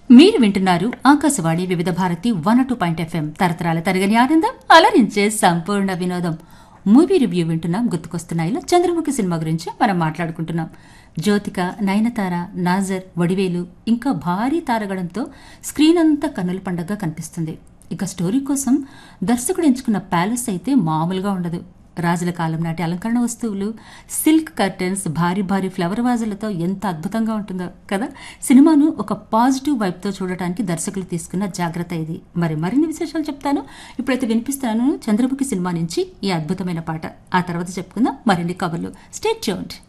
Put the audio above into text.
మీరు వింటున్నారు Akashvani Vividh Bharati one two point FM తరతరాల తరగని ఆనందం అలరించే సంపూర్ణ వినోదం మూవీ రివ్యూ వింటున్నాం గుర్తుకొస్తున్నాయిలో చంద్రముఖి సినిమా గురించి మనం మాట్లాడుకుంటున్నాం జ్యోతిక నయనతార నాజర్ వడివేలు ఇంకా భారీ తారగడంతో స్క్రీన్ అంతా కన్నుల పండగగా కనిపిస్తుంది ఇక స్టోరీ కోసం దర్శకుడు ఎంచుకున్న ప్యాలెస్ అయితే మామూలుగా ఉండదు రాజుల కాలం నాటి అలంకరణ వస్తువులు సిల్క్ కర్టెన్స్ భారీ భారీ ఫ్లవర్ వాజులతో ఎంత అద్భుతంగా ఉంటుందో కదా సినిమాను ఒక పాజిటివ్ వైపుతో చూడటానికి దర్శకులు తీసుకున్న జాగ్రత్త ఇది మరి మరిన్ని విశేషాలు చెప్తాను ఇప్పుడైతే వినిపిస్తాను చంద్రముఖి సినిమా నుంచి ఈ అద్భుతమైన పాట ఆ తర్వాత చెప్పుకుందాం మరిన్ని కబుర్లు స్టేట్ చూడండి